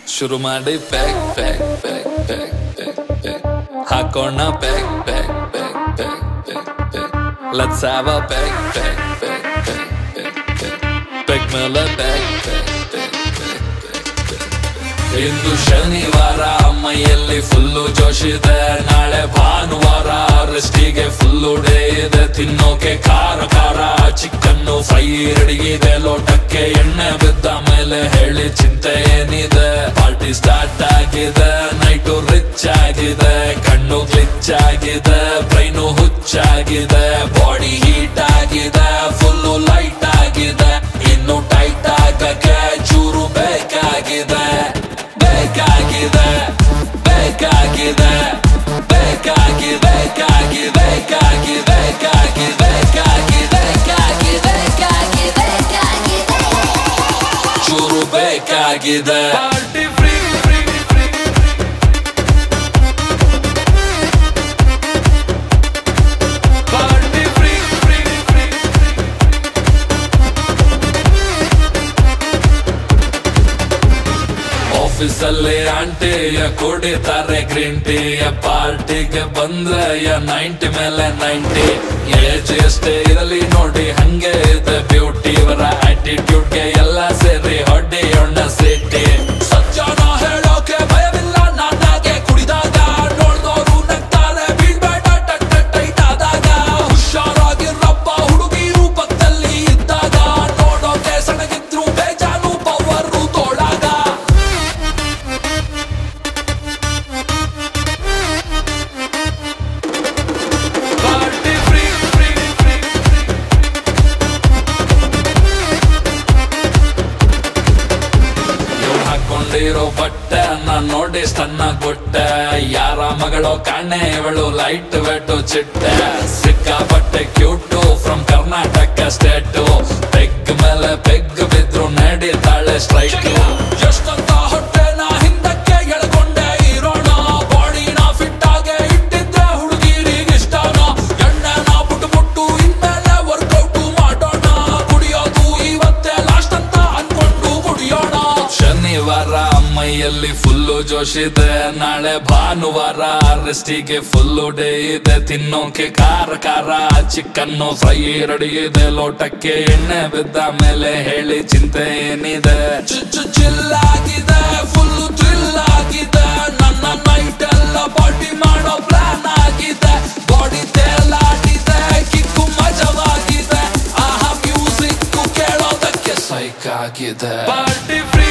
ಶುರು ಮಾಡಿ pack pack pack pack pack pack ಹಾಕೋಣ pack pack pack pack pack pack let's have a pack pack pack pack pack pack pack ಮೇಲೆ pack pack pack pack pack ಇಂದು ಶನಿವಾರ ಅಮ್ಮಯ್ಯಲ್ಲಿ full ಜೋಶಿದೆ ನಾಳೆ ಭಾನುವಾರ ರೆಸ್ಟಿಗೆ full day ಇದೆ ತಿನ್ನೋಕೆ ಖಾರ ಖಾರ ಚಿಕನ್ನು ಫ್ರೈ ರೆಡಿಗಿದೆ ಲೋಟಕ್ಕೆ ಎಣ್ಣೆ ಬಿದ್ದ ಮೇಲೆ ಹೇಳಿ ಚಿಂತೆ ಏನಿದೆ ಪಾರ್ಟಿ ಸ್ಟಾರ್ಟ್ ಆಗಿದೆ ನೈಟು ರಿಚ್ ಆಗಿದೆ ಕಣ್ಣು ಗ್ಲಿಚ್ ಆಗಿದೆ ಬ್ರೈನು ಹುಚ್ಚಾಗಿದೆ ಬಾಡಿ ಹೀಟ್ ಆಗಿದೆ ಫುಲ್ಲು ಲೈಟ್ ಆಗಿದೆ ಇನ್ನು ಟೈಟ್ ಆಗಕ್ಕೆ ಚೂರು ಬೇಕಾಗಿದೆ ಬೇಕಾಗಿದೆ ಬೇಕಾಗಿದೆ ಬೇಕಾಗಿ ಬೇಕಾಗಿ ಬೇಕಾಗಿ ಬೇಕಾಗಿ ಬೇಕಾಗಿ ಬೇಕಾಗಿ ಬೇಕಾಗಿ ಬೇಕಾಗಿ ಚೂರು ಬೇಕಾಗಿದೆ party free free free party free free free ಆಫೀಸಲ್ಲಿ ಆಂಟಿಯ ಕುಡಿತಾರೆ ಗ್ರೀನ್ ಟೀಯ ಪಾರ್ಟಿಗೆ ಬಂದ್ರೆ ನೈಂಟಿ ಮೇಲೆ ನೈಂಟಿ ಏಜ್ ಎಷ್ಟೇ ಇರಲಿ ನೋಡಿ ಹಂಗೆ ಇದೆ ಬ್ಯೂಟಿ ಇವರ ಆಟಿಟ್ಯೂಡ್ಗೆ ಎಲ್ಲ ಸೇರಿ ಹೊಡೆಯೋಣ ಸಿಟಿ ಸಜ್ಜನ ಹೇಳೋಕೆ ಭಯವಿಲ್ಲ ನಾನಾಗೆ ಕುಡಿದಾಗ ನೋಡ್ದೋರು ನಗ್ತಾರೆ ಬೀಳ್ಬೇಡ ಟಟ್ ಟಟ್ ಟೈಟ್ ಆದಾಗ ಹುಷಾರಾಗಿರಪ್ಪ ಹುಡುಗಿರು ಪಕ್ಕದಲ್ಲಿ ಇದ್ದಾಗ ನೋಡೋಕೆ ಸಣಗಿದ್ರು ಬೇಜಾನು ಪವರು ತೋಳಾಗ ಪಾರ್ಟಿ ಫ್ರೀ ಫ್ರೀ ಫ್ರೀ ಇವ್ಳು ಹಾಕೊಂಡಿರೋ ಬಟ್ಟೆ ನಾನ್ ನೋಡಿ ಸಣ್ಣ ಕೊಟ್ಟೆ ಯಾರ ಮಗಳೋ ಕಾಣೆ ಇವಳು ಲೈಟ್ ವೆಟ್ಟು ಚಿಟ್ಟೆ ಸಿಕ್ಕಾಪಟ್ಟೆ cute from Karnataka state peg ಮೇಲೆ ಪೆಗ್ ಬಿದ್ರು ನಡೀತಾಳೆ ಸ್ಟ್ರೈಕ್ ಎಷ್ಟಂತ ಹೊಟ್ಟೆನ ಹಿಂದಕ್ಕೆ ಎಳ್ಕೊಂಡೆ ಇರೋಣ ಬಾಡಿನ ಫಿಟ್ ಆಗಿ ಇಟ್ಟಿದ್ರೆ ಹುಡುಗಿರಿಗೆ ಇಷ್ಟನ ಎಣ್ಣೆನ ಬುಟ್ಟು ಬುಟ್ಟು ಇನ್ಮೇಲೆ ವರ್ಕೌಟ್ ಮಾಡೋಣ ಕುಡಿಯೋದು ಇವತ್ತೇ ಲಾಸ್ಟ್ ಅಂತ ಅನ್ಕೊಂಡು ಕುಡಿಯೋಣ ಶನಿವಾರ ಅಮ್ಮಯ್ಯಲ್ಲಿ ಫುಲ್ಲು ಜೋಶಿದೆ ನಾಳೆ ಭಾನುವಾರ ರೆಸ್ಟಿಗೆ ಫುಲ್ಲು ಡೇ ಇದೆ ತಿನ್ನೋಕೆ ಖಾರ ಖಾರ ಚಿಕನ್ನು ಫ್ರೈ ರೆಡಿ ಇದೆ ಲೋಟಕ್ಕೆ ಎಣ್ಣೆ ಬಿದ್ದ ಮೇಲೆ ಹೇಳಿ ಚಿಂತೆ ಏನಿದೆ ಚುಚ್ಚು ಚಿಲ್ಲಾಗಿದೆ ಫುಲ್ಲು ಥ್ರಿಲ್ ಆಗಿದೆ ನನ್ನ ನೈಟ್ ಎಲ್ಲ ಪಾರ್ಟಿ ಮಾಡೋ ಪ್ಲಾನ್ ಆಗಿದೆ ಬಾಡಿ ತೇಲಾಡಿದೆ ಕಿಕ್ಕು ಮಜವಾಗಿದೆ ಆಹಾ ಮ್ಯೂಸಿಕ್ ಕೇಳೋದಕ್ಕೆ ಸೈಕ್ ಆಗಿದೆ ಪಾರ್ಟಿ ಫ್ರೀ